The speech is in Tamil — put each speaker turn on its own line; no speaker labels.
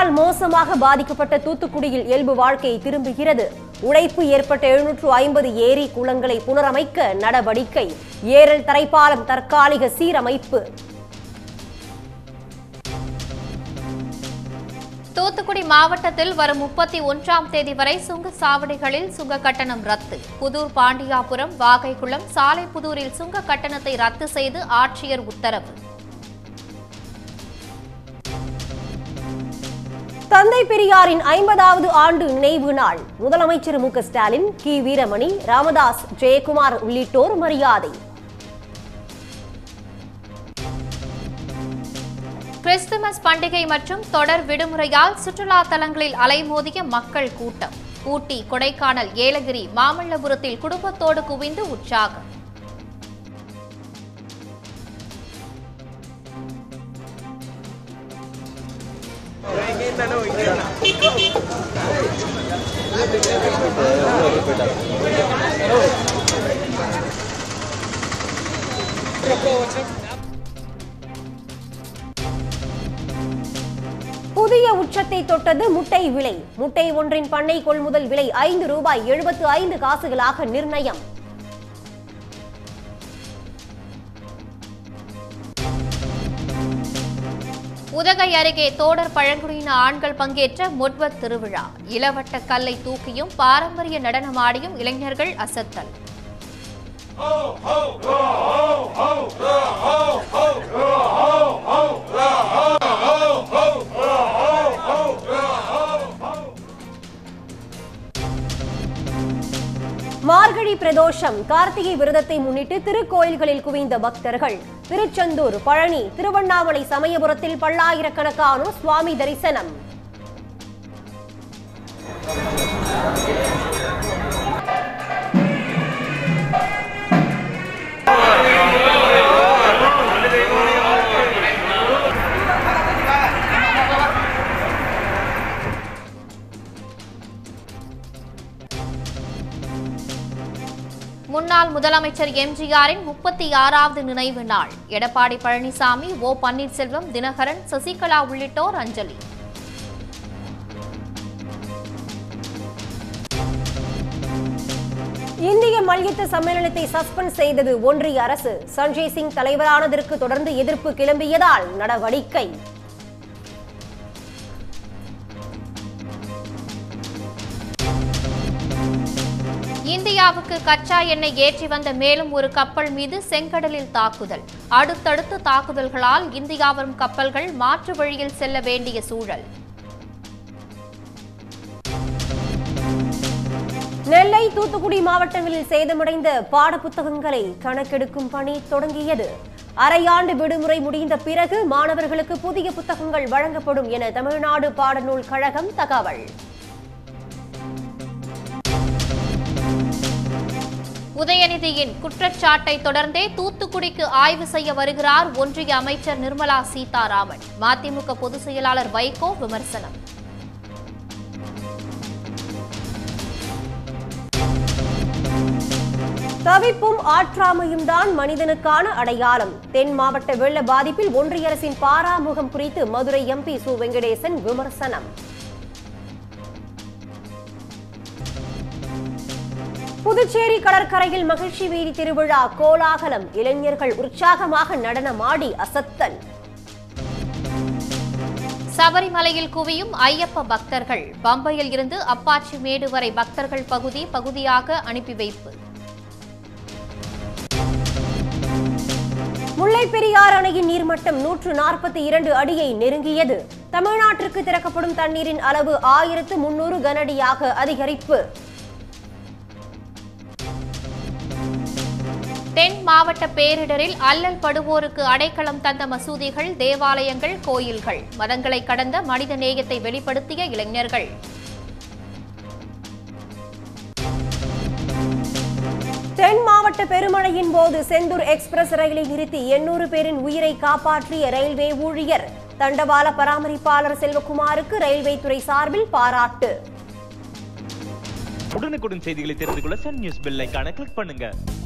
புயலால் மோசமாக பாதிக்கப்பட்ட தூத்துக்குடியில் இயல்பு வாழ்க்கை திரும்புகிறது உடைப்பு ஏற்பட்ட எழுநூற்று ஐம்பது ஏரி குளங்களை புனரமைக்க நடவடிக்கை ஏரல் தரைப்பாலம் தற்காலிக சீரமைப்பு
தூத்துக்குடி மாவட்டத்தில் வரும் முப்பத்தி ஒன்றாம் தேதி வரை சுங்க சாவடிகளில் சுங்க கட்டணம் ரத்து புதூர் பாண்டியாபுரம் வாகைக்குளம் சாலைப்புதூரில் சுங்க கட்டணத்தை ரத்து செய்து ஆட்சியர் உத்தரவு
தந்தை பெரியாரின் ஐம்பதாவது ஆண்டு நினைவு நாள் முதலமைச்சர் மு க ஸ்டாலின் கி வீரமணி ராமதாஸ் ஜெயக்குமார் உள்ளிட்டோர் மரியாதை
கிறிஸ்துமஸ் பண்டிகை மற்றும் தொடர் விடுமுறையால் சுற்றுலா தலங்களில் அலைமோதிய மக்கள் கூட்டம் ஊட்டி கொடைக்கானல் ஏலகிரி மாமல்லபுரத்தில் குடும்பத்தோடு குவிந்து உற்சாகம்
புதிய உச்சத்தை தொட்டது முட்டை விலை முட்டை ஒன்றின் பண்ணை கொள்முதல் விலை ஐந்து ரூபாய் எழுபத்து ஐந்து காசுகளாக நிர்ணயம்
உதகை அருகே தோடர் பழங்குடியின ஆண்கள் பங்கேற்ற முட்வத் திருவிழா இளவட்ட கல்லை தூக்கியும் பாரம்பரிய நடனமாடியும் இளைஞர்கள் அசத்தல்
மார்கழி பிரதோஷம் கார்த்திகை விரதத்தை முன்னிட்டு திருக்கோயில்களில் குவிந்த பக்தர்கள் திருச்செந்தூர் பழனி திருவண்ணாமலை சமயபுரத்தில் பல்லாயிரக்கணக்கானோர் சுவாமி தரிசனம்
முன்னாள் முதலமைச்சர் எம்ஜிஆரின் முப்பத்தி ஆறாவது நினைவு நாள் எடப்பாடி பழனிசாமி ஓ பன்னீர்செல்வம் தினகரன் சசிகலா உள்ளிட்டோர் அஞ்சலி
இந்திய மல்யுத்த சம்மேளனத்தை சஸ்பெண்ட் செய்தது ஒன்றிய அரசு சஞ்சய் சிங் தலைவரானதற்கு தொடர்ந்து எதிர்ப்பு கிளம்பியதால் நடவடிக்கை
இந்தியாவுக்கு கச்சா எண்ணெய் ஏற்றி வந்த மேலும் ஒரு கப்பல் மீது செங்கடலில் தாக்குதல் அடுத்தடுத்து தாக்குதல்களால் இந்தியா வரும் கப்பல்கள் மாற்று வழியில் செல்ல வேண்டிய சூழல்
நெல்லை தூத்துக்குடி மாவட்டங்களில் சேதமடைந்த பாடப்புத்தகங்களை கணக்கெடுக்கும் பணி தொடங்கியது அரையாண்டு விடுமுறை முடிந்த பிறகு மாணவர்களுக்கு புதிய புத்தகங்கள் வழங்கப்படும் என தமிழ்நாடு பாடநூல் கழகம் தகவல்
உதயநிதியின் குற்றச்சாட்டை தொடர்ந்தே தூத்துக்குடிக்கு ஆய்வு செய்ய வருகிறார் ஒன்றிய அமைச்சர் நிர்மலா சீதாராமன் மதிமுக பொதுச் செயலாளர் வைகோ விமர்சனம்
தவிப்பும் ஆற்றாமையும் தான் மனிதனுக்கான அடையாளம் தென் மாவட்ட வெள்ள பாதிப்பில் ஒன்றிய அரசின் பாராமுகம் குறித்து மதுரை எம்பி சு வெங்கடேசன் விமர்சனம் புதுச்சேரி கடற்கரையில் மகிழ்ச்சி வீதி திருவிழா கோலாகலம் இளைஞர்கள் உற்சாகமாக நடனமாடி அசத்தல்
சபரிமலையில் குவியும் ஐயப்ப பக்தர்கள் பம்பையில் இருந்து அப்பாச்சி மேடு வரை பக்தர்கள் பகுதி பகுதியாக அனுப்பி வைப்பு
முல்லை பெரியாறு அணையின் நீர்மட்டம் நூற்று நாற்பத்தி இரண்டு அடியை நெருங்கியது தமிழ்நாட்டிற்கு திறக்கப்படும் தண்ணீரின் அளவு ஆயிரத்து முன்னூறு கனஅடியாக அதிகரிப்பு
தென் மாவட்ட பேரிடரில் அல்லல் படுவோருக்கு அடைக்கலம் தந்த மசூதிகள் தேவாலயங்கள் கோயில்கள் மதங்களை கடந்த மனித நேயத்தை வெளிப்படுத்திய இளைஞர்கள்
தென் மாவட்ட பெருமழையின் போது செந்தூர் எக்ஸ்பிரஸ் ரயிலை நிறுத்தி எண்ணூறு பேரின் உயிரை காப்பாற்றிய ரயில்வே ஊழியர் தண்டவாள பராமரிப்பாளர் செல்வகுமாருக்கு ரயில்வே துறை சார்பில் பாராட்டு
உடனுக்குடன் செய்திகளை தெரிந்து கொள்ள சன் நியூஸ் பெல் ஐகானை கிளிக் பண்ணுங்க